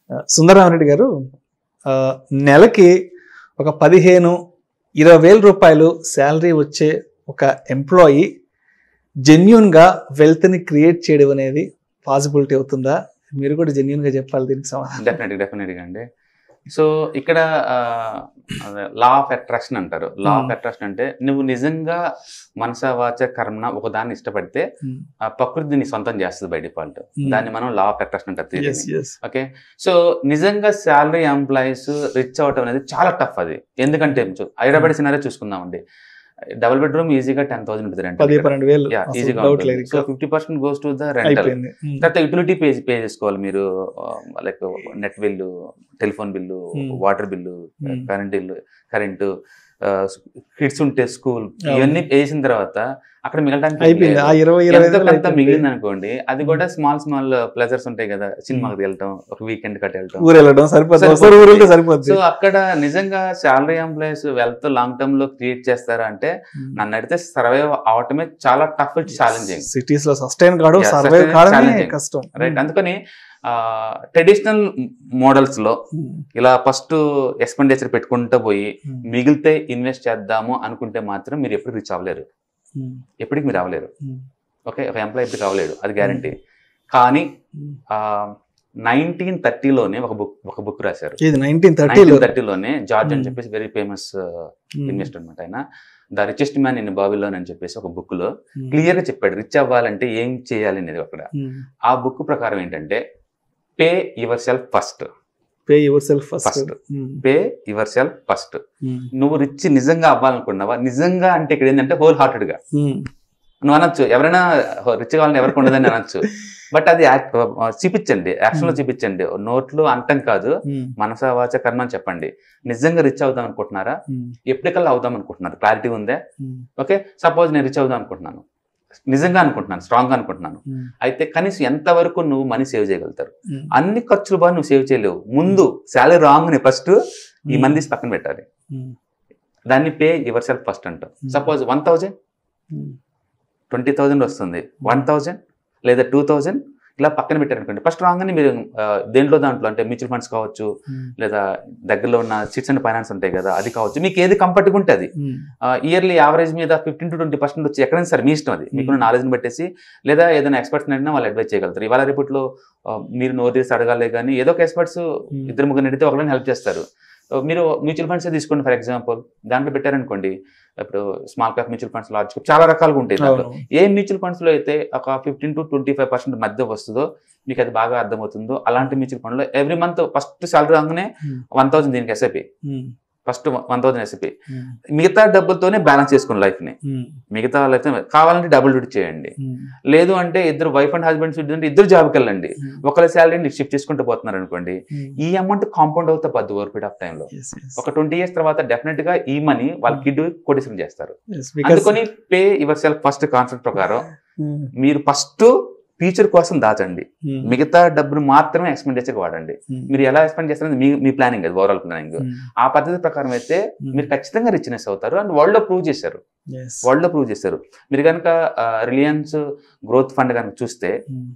సుందరరామరెడ్డి గారు ఆ, నెలకి ఒక పదిహేను ఇరవై వేల రూపాయలు శాలరీ వచ్చే ఒక ఎంప్లాయీ జెన్యున్గా వెల్త్ని క్రియేట్ చేయడం అనేది పాసిబిలిటీ అవుతుందా మీరు కూడా జెన్యున్గా చెప్పాలి దీనికి సమాధానం డెఫినెట్గా డెఫినెట్గా అండి సో ఇక్కడ లా ఆఫ్ అట్రాక్షన్ అంటారు లా ఆఫ్ Hmm. అట్రాక్షన్ అంటే నువ్వు నిజంగా మనస వాచ కర్మన ఒక దాన్ని ఇష్టపడితే Hmm. ఆ ప్రకృతి నీ సొంతం చేస్తుంది బై డిఫాల్ట్ దాన్ని మనం లా ఆఫ్ అట్రాక్షన్ అంటారు ఎస్ ఎస్ ఓకే సో నిజంగా శాలరీ ఎంప్లాయీస్ రిచ్ అవటం అనేది చాలా టఫ్ అది ఎందుకంటే హైదరాబాద్ సినారే చూసుకుందామండి డబుల్ బెడ్రూమ్ ఈజీగా టెన్ థౌసండ్ ఉంటుంది రెంట్ పది పన్నెండు వేలు ఈజీగా డౌట్ లేదు so fifty percent goes to the rental అయిపోయింది Hmm. తర్వాత యూటిలిటీ పే పే చేసుకోవాలి మీరు like net bill telephone bill Hmm. Water bill Hmm. Current bill current kids ఉంటే స్కూల్ అవును. ఇవన్నీ వేసిన తర్వాత అక్కడ మిగలడానికి ఏం అయిపోయింది లేదు. ఆ ఇరవై ఇరవై ఐదు వేలు ఎంతకంత అయిపోయింది. మిగిలింది అనుకోండి అది కూడా స్మాల్ స్మాల్ ప్లెజర్స్ ఉంటాయి కదా సినిమాకి వెళ్ళటం ఒక వీకెండ్ కట్ వెళ్ళటం ఊరు వెళ్ళడం సరిపోతుంది సరిపోతుంది. ఒకరు ఊరు వెళ్తే సరిపోద్ది సో అక్కడ నిజంగా salary employees wealth long term లో క్రియేట్ చేస్తారా అంటే నన్ను అడిగితే సర్వైవ్ అవటమే చాలా టఫ్ ఛాలెంజింగ్ సిటీస్ లో సస్టైన్ కావడం Yeah, సర్వైవ్ sustain కావడమే challenging. కష్టం రైట్ అందుకని ట్రెడిషనల్ మోడల్స్ లో Hmm. ఇలా ఫస్ట్ ఎక్స్పెండిచర్ పెట్టుకుంటూ పోయి Hmm. మిగిలితే ఇన్వెస్ట్ చేద్దాము అనుకుంటే మాత్రం మీరు ఎప్పుడు రీచ్ అవ్వలేరు Hmm. ఎప్పటికి మీరు అవ్వలేరు Hmm. ఓకే ఒక ఎంప్లాయ్ ఎప్పటికి అవ్వలేడు అది గ్యారంటీ కానీ Hmm. నైన్టీన్ థర్టీలోనే ఒక బుక్ ఒక బుక్ రాశారు ఇది నైన్టీన్ థర్టీలో నైన్టీన్ థర్టీలోనే జార్జ్ అని Hmm. చెప్పేసి వెరీ ఫేమస్ ఇన్వెస్టర్ అనమాట ఆయన the richest man in Babylon అని చెప్పేసి ఒక బుక్ లో క్లియర్ గా చెప్పాడు రిచ్ అవ్వాలంటే ఏం చేయాలి అనేది అక్కడ ఆ బుక్ ప్రకారం ఏంటంటే pay yourself first pay yourself first First. Pay yourself first నువ్వు రిచ్ నిజంగా అవ్వాలనుకున్నావా నిజంగా అంటే ఇక్కడ ఏంటంటే హోల్ హార్టెడ్ గా నువ్వు అనొచ్చు ఎవరైనా రిచ్ కావాలని ఎవరికి ఉండదని అనొచ్చు బట్ అది యాక్- చూపించండి యాక్షన్ లో Hmm. చూపించండి నోట్లో అంటం కాదు మనస వాచ కర్మ అని చెప్పండి నిజంగా రిచ్ అవుదాం అనుకుంటున్నారా ఎప్పటికల్లా అవుదాం అనుకుంటున్నారు క్లారిటీ ఉందే ఓకే సపోజ్ నేను రిచ్ అవుదాం అనుకుంటున్నాను నిజంగా అనుకుంటున్నాను స్ట్రాంగ్ అనుకుంటున్నాను అయితే కనీసం ఎంత వరకు నువ్వు మనీ సేవ్ చేయగలుగుతారు అన్ని ఖర్చులు బాగా నువ్వు సేవ్ చేయలేవు ముందు శాలరీ రాంగ్ ని ఫస్ట్ ఈ మంది పక్కన పెట్టాలి దాన్ని పే యువర్ సెల్ఫ్ ఫస్ట్ అంటాం Hmm. Suppose one thousand twenty thousand వస్తుంది వన్ థౌజండ్ లేదా టూ థౌజండ్ ఇలా పక్కన పెట్టారనుకోండి ఫస్ట్ రాగానే మీరు ఆ, దేంట్లో దాంట్లో అంటే మ్యూచువల్ ఫండ్స్ కావచ్చు లేదా దగ్గరలో ఉన్న చిట్స్ అండ్ ఫైనాన్స్ ఉంటాయి కదా అది కావచ్చు మీకు ఏది కంఫర్ట్గా ఉంటుంది ఇయర్లీ యావరేజ్ మీద ఫిఫ్టీన్ టు ట్వంటీ పర్సెంట్ వచ్చి ఎక్కడైనా సరే మీ ఇష్టం అది మీకున్న Hmm. నాలెడ్జ్ని పెట్టేసి లేదా ఏదైనా ఎక్స్పర్ట్స్ అడిగినా వాళ్ళు అడ్వైస్ చేయగలుగుతారు ఇవాళ రేపట్లో ఆ, మీరు నోరు తీసి అడగాలి కానీ ఏదో ఒక ఎక్స్పర్ట్స్ ఇద్దరు ముగ్గురు అడిగితే ఒకరిని హెల్ప్ చేస్తారు ఆ, మీరు మ్యూచువల్ ఫండ్స్ తీసుకోండి ఫర్ ఎగ్జాంపుల్ దాంట్లో పెట్టారనుకోండి ఇప్పుడు small cap mutual funds large cap చాలా రకాలుగా ఉంటాయి దాంట్లో ఏ మ్యూచువల్ ఫండ్స్ లో అయితే ఒక fifteen to twenty five percent మధ్య వస్తుందో మీకు అది బాగా అర్థమవుతుందో అలాంటి మ్యూచువల్ ఫండ్ లో ఎవ్రీ మంత్ ఫస్ట్ సాలరీ రాగానే వన్ థౌసండ్ దీనికి SIP first one thousand SIP మిగతా డబ్బులతోనే బ్యాలెన్స్ చేసుకోండి లైఫ్ ని మిగతా లైఫ్ కావాలంటే డబుల్ డ్యూటీ చేయండి లేదు అంటే ఇద్దరు వైఫ్ అండ్ హస్బెండ్స్ అంటే ఇద్దరు జాబ్కి వెళ్ళండి ఒకరి శాలరీని షిఫ్ట్ చేసుకుంటూ పోతున్నారు అనుకోండి ఈ అమౌంట్ కాంపౌండ్ అవుతా పద్దు ఓవర్ పీరియడ్ ఆఫ్ టైంలో ఒక ట్వంటీ ఇయర్స్ తర్వాత డెఫినెట్ గా ఈ మనీ వాళ్ళ కిడ్ కొటేషన్ చేస్తారు అందుకని pay yourself first concept ప్రకారం మీరు ఫస్ట్ ఫ్యూచర్ కోసం దాచండి మిగతా డబ్బును మాత్రమే ఎక్స్పెండిచర్ వాడండి మీరు ఎలా ఎక్స్పెండ్ చేస్తారని మీ మీ ప్లానింగ్ అది ఓవరాల్ ప్లానింగ్ ఆ పద్ధతి ప్రకారం అయితే మీరు ఖచ్చితంగా రిచ్నెస్ అవుతారు అండ్ వరల్డ్ లో ప్రూవ్ చేశారు వరల్డ్ లో ప్రూవ్ చేశారు మీరు కనుక రిలయన్స్ గ్రోత్ ఫండ్ కనుక చూస్తే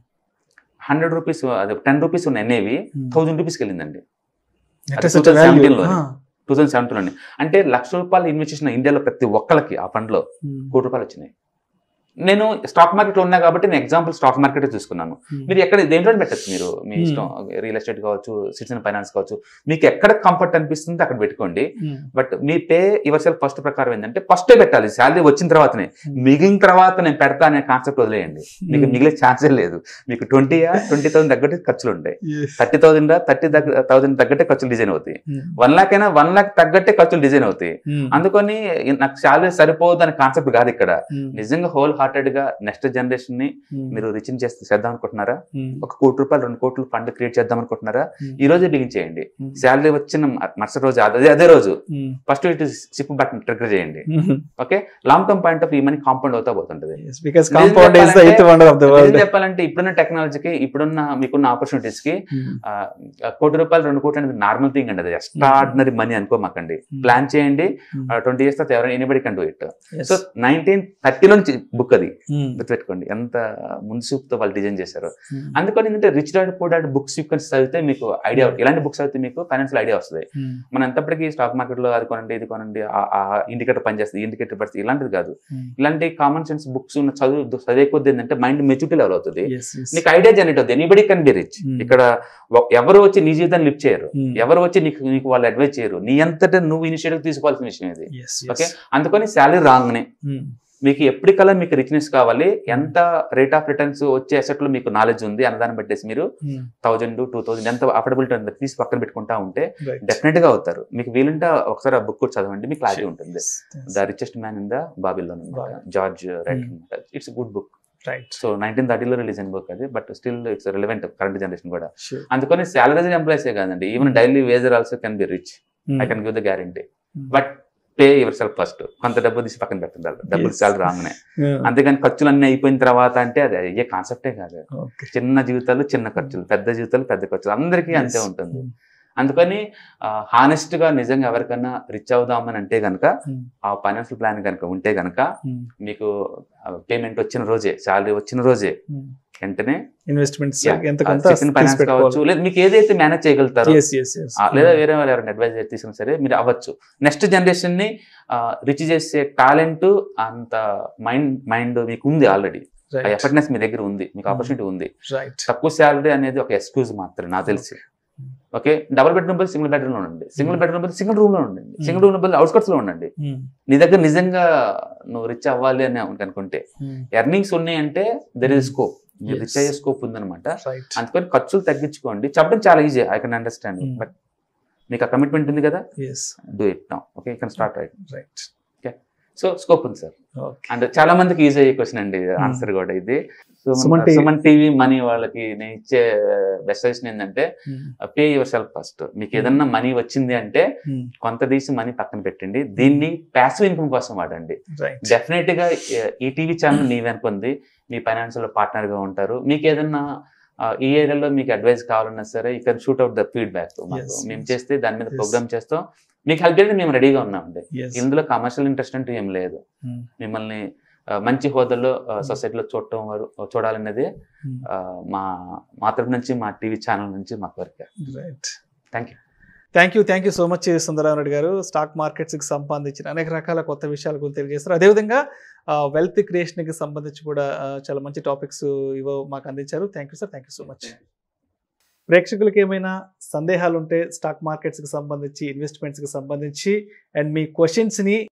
హండ్రెడ్ రూపీస్ అదే టెన్ రూపీస్ ఉన్న ఎన్ఏవి థౌజండ్ రూపీస్కి వెళ్ళిందండి అది 2017 లోనే. టూ థౌసండ్ సెవెంటీన్లోని అంటే లక్ష రూపాయలు ఇన్వెస్ట్ చేసిన ఇండియాలో ప్రతి ఒక్కరికి ఆ ఫండ్లో కోటి రూపాయలు వచ్చినాయి నేను స్టాక్ మార్కెట్ లో ఉన్నా కాబట్టి నేను ఎగ్జాంపుల్ స్టాక్ మార్కెట్ చూసుకున్నాను మీరు ఎక్కడ దేంట్లో పెట్టచ్చు మీరు మీ Hmm. ఇష్టం రియల్ ఎస్టేట్ కావచ్చు సిటిజన్ ఫైనాన్స్ కావచ్చు మీకు ఎక్కడ కంఫర్ట్ అనిపిస్తుంది అక్కడ పెట్టుకోండి బట్ మీ పే యువర్ సెల్ఫ్ ఫస్ట్ ప్రకారం ఏంటంటే ఫస్టే పెట్టాలి శాలరీ వచ్చిన తర్వాతనే మిగిలిన తర్వాత నేను పెడతా అనే కాన్సెప్ట్ వదిలేయండి మీకు మిగిలే ఛాన్సే లేదు మీకు ట్వంటీ ట్వంటీ థౌసండ్ తగ్గట్టు ఖర్చులు ఉంటాయి థర్టీ థౌసండ్ థర్టీ థౌసండ్ తగ్గట్టే ఖర్చులు డిజైన్ అవుతాయి వన్ లాక్ అయినా వన్ లాక్ తగ్గట్టే ఖర్చులు డిజైన్ అవుతాయి అందుకని నాకు శాలరీ సరిపోదు అనే కాన్సెప్ట్ కాదు ఇక్కడ నిజంగా హోల్ హార్టెడ్ గా నెక్స్ట్ జనరేషన్ ని మీరు రిచ్ చేస్తే చేద్దాం అనుకుంటున్నారా ఒక కోటి రూపాయలు రెండు కోట్లు ఫండ్ క్రియేట్ చేద్దాం అనుకుంటున్నారా ఈ రోజే బిగిన్ చేయండి శాలరీ వచ్చిన మ- మరుసటి రోజు అదే అదే రోజు ఫస్ట్ ఇటు సిప్ బటన్ ట్రిగర్ చేయండి okay long term point of ఈ మనీ కాంపౌండ్ అవుతా పోతుంటది because compound is the eighth wonder of the నిజం వరల్డ్ చెప్పాలంటే ఇప్పుడున్న టెక్నాలజీకి ఇప్పుడున్న మీకున్న ఆపర్చునిటీస్ కి ఆ, కోటి రూపాయలు రెండు కోట్లు అనేది నార్మల్ థింగ్ అండి అది ఎక్స్ట్రాడినరీ మనీ అనుకోమాకండి ప్లాన్ చేయండి ట్వంటీ ఇయర్స్ తర్వాత ఎవరైనా anybody can do it so nineteen థర్టీలో నుంచి బుక్ అది గుర్తుపెట్టుకోండి ఎంత ముందు చూపుతో వాళ్ళు డిజైన్ చేశారు అందుకని ఏంటంటే rich dad poor dad books కొంచెం చదివితే మీకు ఐడియా ఇలాంటి బుక్స్ చదివితే మీకు ఫైనాన్షియల్ ఐడియా వస్తుంది మనం ఎంతప్పటికీ స్టాక్ మార్కెట్ లో అది కొనండి ఇది కొనండి ఆ ఇండికేటర్ పనిచేస్తుంది ఇండికేటర్ పడుతుంది ఇలాంటిది కాదు ఇలాంటి కామన్ సెన్స్ బుక్స్ ఉన్న చదువు చదివే కొద్ది ఏంటంటే మైండ్ మెచ్యూరిటీ లెవెల్ అవుతుంది నీకు ఐడియా జనరేట్ అవుతుంది anybody can be rich Hmm. ఇక్కడ ఒ- ఎవరు వచ్చి నీ జీవితాన్ని లిఫ్ట్ చేయరు ఎవరు వచ్చి నీకు నీకు వాళ్ళు అడ్వైజ్ చేయరు నీ అంతటా నువ్వు ఇనిషియేటివ్ తీసుకోవాల్సిన విషయం ఇది Okay. అందుకని శాలరీ రాంగ్నే మీకు ఎప్పటికల్లా మీకు రిచ్నెస్ కావాలి ఎంత రేట్ ఆఫ్ రిటర్న్స్ వచ్చే asset లో మీకు నాలెడ్జ్ ఉంది అన్నదాన్ని బట్టేసి మీరు థౌజండ్ టూ థౌసండ్ ఎంత అఫోర్డబిలిటీ ఉందో తీసి పక్కన పెట్టుకుంటా ఉంటే డెఫినెట్ గా అవుతారు మీకు వీలుంటే ఒకసారి ఆ బుక్ కూడా చదవండి మీకు క్లారిటీ ఉంటుంది the richest man in the బాబిల్లో Babylon. George right it's good book right so nineteen థర్టీలో రిలీజ్ అయిన బుక్ అది but still it's relevant current generation కూడా అందుకని సాలరీస్ ఎంప్లాయీస్ కాదండి even Hmm. Daily wager also can be rich I can give the guarantee but pay yourself first కొంత డబ్బు తీసి పక్కన పెట్టాలి డబ్బులు Yes. చాలా రాగానే అంతేగాని ఖర్చులు అన్ని అయిపోయిన తర్వాత అంటే అది అయ్యే కాన్సెప్టే కాదు ఓకే చిన్న జీవితాలు చిన్న ఖర్చులు పెద్ద జీవితాలు పెద్ద ఖర్చులు అందరికీ అంతే ఉంటుంది అందుకని హానెస్ట్ గా నిజంగా ఎవరికైనా రిచ్ అవుదామని అంటే గనక ఆ ఫైనాన్షియల్ ప్లాన్ కనుక ఉంటే గనక మీకు పేమెంట్ వచ్చిన రోజే శాలరీ వచ్చిన రోజే వెంటనే ఇన్వెస్ట్మెంట్స్ Yeah. ఎంత ఆ కొంత చికెన్ ఫైనాన్స్ కావచ్చు లేదా మీకు ఏదైతే మేనేజ్ చేయగలుగుతారో ఎస్ ఎస్ ఎస్ ఆ, లేదా వేరే వాళ్ళు ఎవరైనా అడ్వైజ్ తీసుకున్నా సరే మీరు అవ్వచ్చు నెక్స్ట్ జనరేషన్ ని రిచ్ చేసే టాలెంట్ అంత మైండ్ మైండ్ మీకు ఉంది ఆల్రెడీ ఆ ఎఫర్ట్నెస్ మీ దగ్గర ఉంది మీకు Hmm. ఆపర్చునిటీ ఉంది రైట్ తక్కువ శాలరీ అనేది ఒక ఎక్స్క్యూజ్ మాత్రమే నాకు తెలిసి ఓకే డబుల్ బెడ్రూమ్ బదులు సింగిల్ బెడ్రూమ్ లో ఉండండి సింగిల్ బెడ్రూమ్ బదులు సింగిల్ రూమ్ లో ఉండండి సింగిల్ రూమ్ బదులు అవుట్స్కట్స్ లో ఉండండి నీ దగ్గర నిజంగా నువ్వు రిచ్ అవ్వాలి అని అనుకుంటే ఎర్నింగ్స్ ఉన్నాయంటే దెర్ ఇస్ స్కోప్ మీరు Yes. రిచ్ అయ్యే స్కోప్ ఉందన్నమాట రైట్ అందుకని ఖర్చులు తగ్గించుకోండి చెప్పడం చాలా easy I can understand Hmm. But మీకు ఆ కమిట్మెంట్ ఉంది కదా yes do it now okay can start right right so scope ఉంది సార్ ఓకే అండ్ చాలా మందికి ఈజీ అయ్యే క్వశ్చన్ అండి ఆన్సర్ కూడా ఇది Suman Suman TV. Suman TV money వాళ్ళకి నేను ఇచ్చే బెస్ట్ సజెషన్ ఏంటంటే పే యువర్ సెల్ఫ్ ఫస్ట్ మీకు ఏదన్నా మనీ వచ్చింది అంటే కొంత తీసి మనీ పక్కన పెట్టండి దీన్ని ప్యాసివ్ ఇన్కమ్ కోసం వాడండి రైట్ డెఫినెట్ గా ఏ- ఈ టీవీ ఛానల్ మీ వెనుకుంది మీ ఫైనాన్షియల్ పార్ట్నర్ గా ఉంటారు మీకు ఏదన్నా ఆ, ఈ ఏరియాలో మీకు అడ్వైస్ కావాలన్నా సరే you can shoot out the feedback Yes, మేము yes. చేస్తే దాని మీద Yes. ప్రోగ్రామ్ చేస్తాం మీకు హెల్ప్ చేయడానికి మేము రెడీగా ఉన్నామండి ఎస్ ఇందులో కమర్షియల్ ఇంట్రెస్ట్ అంటూ ఏం లేదు మిమ్మల్ని ఆ, మంచి హోదాలో సొసైటీలో చూడటం వారు చూడాలనేది ఆ, మా మా తరపు నుంచి మా టీవీ ఛానల్ నుంచి మా కోరిక right thank you thank you thank you so much Sundararao Reddy గారు స్టాక్ మార్కెట్స్కి సంబంధించిన అనేక రకాల కొత్త విషయాల గురించి తెలియజేస్తారు అదేవిధంగా వెల్త్ క్రియేషన్కి సంబంధించి కూడా ఆ, చాలా మంచి టాపిక్స్ ఇవో మాకు అందించారు thank you sir thank you so much ప్రేక్షకులకి ఏమైనా సందేహాలు ఉంటే స్టాక్ మార్కెట్స్కి సంబంధించి ఇన్వెస్ట్మెంట్స్కి సంబంధించి అండ్ మీ క్వశ్చన్స్ని